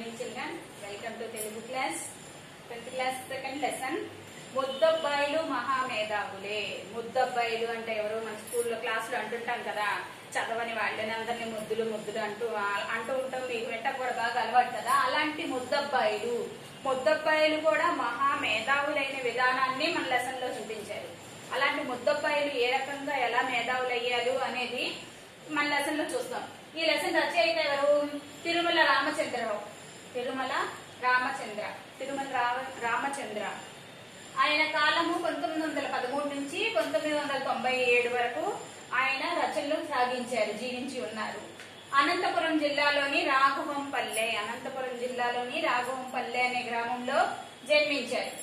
morning children welcome to Telugu class tenth class second lesson ముద్దబ్బాయిలు మహామేధావులే ముద్దబ్బాయిలు అంటే ఎవరు మన స్కూల్లో క్లాసులో అంటుంటాం కదా చదవని వాళ్ళని అందరినీ ముద్దులు ముద్దులు అంటూ ఆ- అంటూ ఉంటాం మీకు వెంట కూడా బాగా అలవాటు కదా అలాంటి ముద్దబ్బాయిలు ముద్దబ్బాయిలు కూడా మహామేధావులైన విధానాన్ని మన లెసన్ లో చూపించారు అలాంటి ముద్దబ్బాయిలు ఏ రకంగా ఎలా మేధావులు అయ్యారు అనేది మన లెసన్ లో చూస్తాం ఈ లెసన్ రచయిత ఎవరు తిరుమల రామచంద్రరావు తిరుమల రామచంద్ర తిరుమల రామ- రామచంద్ర ఆయన కాలము పంతొమ్మిది వందల పదమూడు నుంచి పంతొమ్మిది వందల తొంభై ఏడు వరకు ఆయన రచనలు సాగించారు జీవించి ఉన్నారు అనంతపురం జిల్లాలోని రాఘవంపల్లె అనంతపురం జిల్లాలోని రాఘవంపల్లె అనే గ్రామంలో జన్మించారు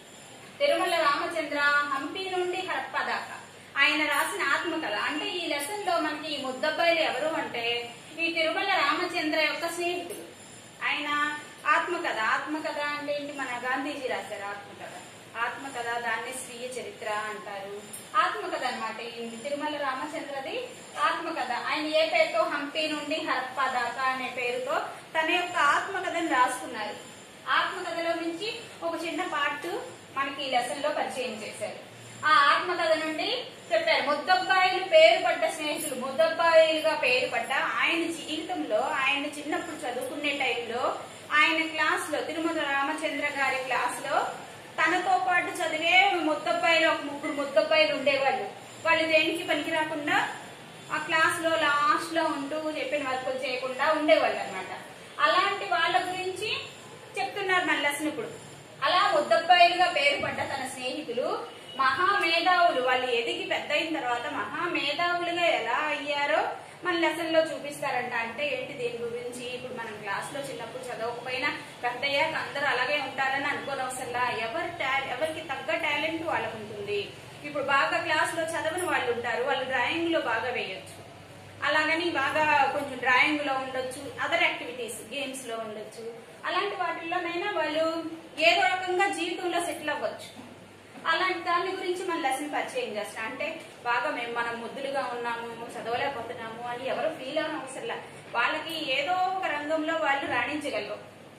తిరుమల రామచంద్ర హంపి నుండి హరప్ప దాకా ఆయన రాసిన ఆత్మకథ అంటే ఈ లెసన్ లో మనకి ఈ ముద్దబ్బాయిలు ఎవరు అంటే ఈ తిరుమల రామచంద్ర యొక్క స్నేహితులు ఆయన ఆత్మకథ ఆత్మకథ అంటే ఏంటి మన గాంధీజీ రాశారు ఆత్మకథ ఆత్మకథ దాన్ని స్వీయ చరిత్ర అంటారు ఆత్మకథ అన్నమాట ఈ తిరుమల రామచంద్రది ఆత్మకథ ఆయన ఏ పేరుతో హంపి నుండి హరప్ప దాకా అనే పేరుతో తన యొక్క ఆత్మకథను రాసుకున్నారు ఆత్మకథలో నుంచి ఒక చిన్న పార్ట్ మనకి ఈ లెసన్ లో పరిచయం చేశారు ఆ ఆత్మకథ నుండి చెప్పారు ముద్దబ్బాయిలు పేరు పడ్డ స్నేహితులు ముద్దబ్బాయిలుగా పేరు పడ్డ ఆయన జీవితంలో ఆయన చిన్నప్పుడు చదువుకునే టైంలో ఆయన క్లాస్ లో తిరుమల రామచంద్ర గారి క్లాస్ లో తనతో పాటు చదివే ముద్దబ్బాయిలు ఒక ముగ్గురు ముద్దబ్బాయిలు ఉండేవాళ్ళు వాళ్ళు దేనికి పనికి రాకుండా ఆ క్లాస్ లో లాస్ట్ లో ఉంటూ చెప్పిన వర్కులు చేయకుండా ఉండేవాళ్ళు అనమాట అలాంటి వాళ్ళ గురించి చెప్తున్నారు మన లెసన్ ఇప్పుడు అలా ముద్దబ్బాయిలుగా పేరు పడ్డ తన స్నేహితులు మహామేధావులు వాళ్ళు ఎదిగి పెద్ద అయిన తర్వాత మహామేధావులుగా ఎలా అయ్యారో మన లెసన్ లో చూపిస్తారంట అంటే ఏంటి దీని గురించి ఇప్పుడు మనం క్లాస్ లో చిన్నప్పుడు చదవకపోయినా పెద్ద అయ్యాక అందరూ అలాగే ఉంటారని అనుకోనవసరంలా ఎవరి టా- ఎవరికి తగ్గ టాలెంట్ వాళ్ళకు ఉంటుంది ఇప్పుడు బాగా క్లాస్ లో చదవని వాళ్ళు ఉంటారు వాళ్ళు డ్రాయింగ్ లో బాగా వేయొచ్చు అలాగని బాగా కొంచెం డ్రాయింగ్ లో ఉండొచ్చు అదర్ యాక్టివిటీస్ గేమ్స్ లో ఉండొచ్చు అలాంటి వాటిల్లోనైనా వాళ్ళు ఏదో రకంగా జీవితంలో సెటిల్ అవ్వచ్చు అలాంటి దాని గురించి మన లెసన్ పరిచయం చేస్తాం అంటే బాగా మేము మనం ముద్దులుగా ఉన్నాము చదవలేకపోతున్నాము అని ఎవరు ఫీల్ అవని అవసరంలా వాళ్ళకి ఏదో ఒక రంగంలో వాళ్ళు రాణించగలరు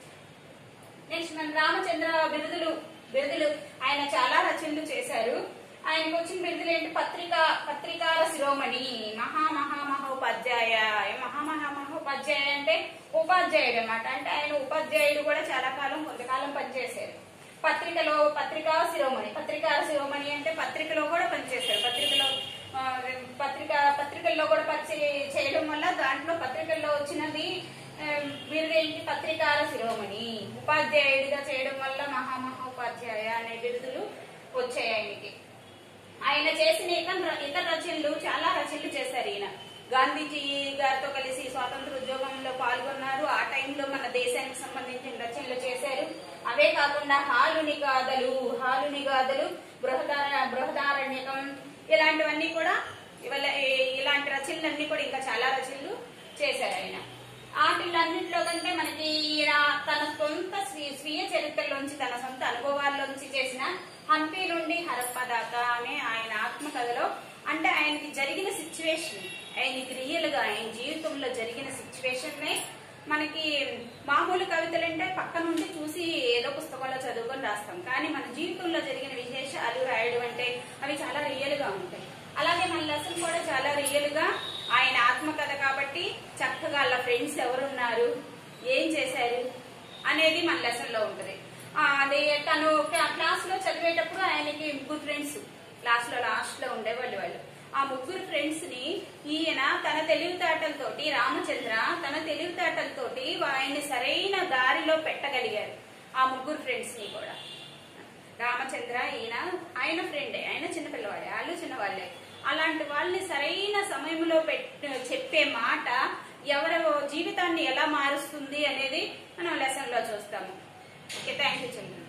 నెక్స్ట్ మన రామచంద్ర బిరుదులు బిరుదులు ఆయన చాలా రచనలు చేశారు ఆయనకు వచ్చిన బిరుదులు ఏంటి పత్రిక పత్రికాల శిరోమణి మహా మహా మహోపాధ్యాయ మహా మహా మహోపాధ్యాయ అంటే ఉపాధ్యాయుడు అన్నమాట అంటే ఆయన ఉపాధ్యాయుడు కూడా చాలా కాలం కొంతకాలం పనిచేశారు పత్రికలో పత్రికా శిరోమణి పత్రికా శిరోమణి అంటే పత్రికలో కూడా పనిచేశారు పత్రికలో ఆ, పత్రిక పత్రికల్లో కూడా పరిచయం చేయడం వల్ల దాంట్లో పత్రికల్లో వచ్చినది ఆ, బిరుదు ఏంటి పత్రికాల శిరోమణి ఉపాధ్యాయుడిగా చేయడం వల్ల మహామహా ఉపాధ్యాయ అనే బిరుదులు వచ్చాయి ఆయనకి ఆయన చేసిన ఇతర ఇతర రచనలు చాలా రచనలు చేశారు ఈయన గాంధీజీ గారితో కలిసి స్వాతంత్ర ఉద్యోగంలో పాల్గొన్నారు ఆ టైంలో మన దేశానికి సంబంధించిన రచనలు చేశారు అవే కాకుండా హాలుని గాథలు హాలుని గాథలు బృహదార బృహదారణ్యకం ఇలాంటివన్నీ కూడా ఇవాళ ఈ- ఇలాంటి రచనలన్నీ కూడా ఇంకా చాలా రచనలు చేశారు ఆయన వాటిలన్నింటిలో కంటే మనకి ఈయన తన సొంత స్వీ- స్వీయ చరిత్రలోంచి తన సొంత అనుభవాల్లోంచి చేసిన హంపి నుండి హరప్ప దాకా అనే ఆయన ఆత్మకథలో అంటే ఆయనకి జరిగిన సిచ్యువేషన్ ఆయనకి రియల్ గా ఆయన జీవితంలో జరిగిన సిచ్యువేషన్ నే మనకి మామూలు కవితలు అంటే పక్క నుండి చూసి ఏదో పుస్తకంలో చదువుకొని రాస్తాం కానీ మన జీవితంలో జరిగిన విశేషాలు రాయడం అంటే అవి చాలా రియల్ గా ఉంటాయి అలాగే మన లెసన్ కూడా చాలా రియల్ గా ఆయన ఆత్మకథ కాబట్టి చక్కగా వాళ్ళ ఫ్రెండ్స్ ఎవరున్నారు ఏం చేశారు అనేది మన లెసన్ లో ఉంటది ఆ, అది తను క్లాస్ లో చదివేటప్పుడు ఆయనకి ముగ్గురు ఫ్రెండ్స్ క్లాస్ లో లాస్ట్ లో ఉండేవాళ్ళు వాళ్ళు ఆ ముగ్గురు ఫ్రెండ్స్ ని ఈయన తన తెలివితేటలతోటి రామచంద్ర తన తెలివితేటలతోటి ఆయన్ని సరైన దారిలో పెట్టగలిగారు ఆ ముగ్గురు ఫ్రెండ్స్ ని కూడా రామచంద్ర ఈయన ఆయన ఫ్రెండే ఆయన చిన్నపిల్లవాడే వాళ్ళు చిన్నవాళ్ళే అలాంటి వాళ్ళని సరైన సమయంలో పెట్ చెప్పే మాట ఎవరి జీవితాన్ని ఎలా మారుస్తుంది అనేది మనం లెసన్ లో చూస్తాము ఓకే థ్యాంక్ యూ చిల్డ్రన్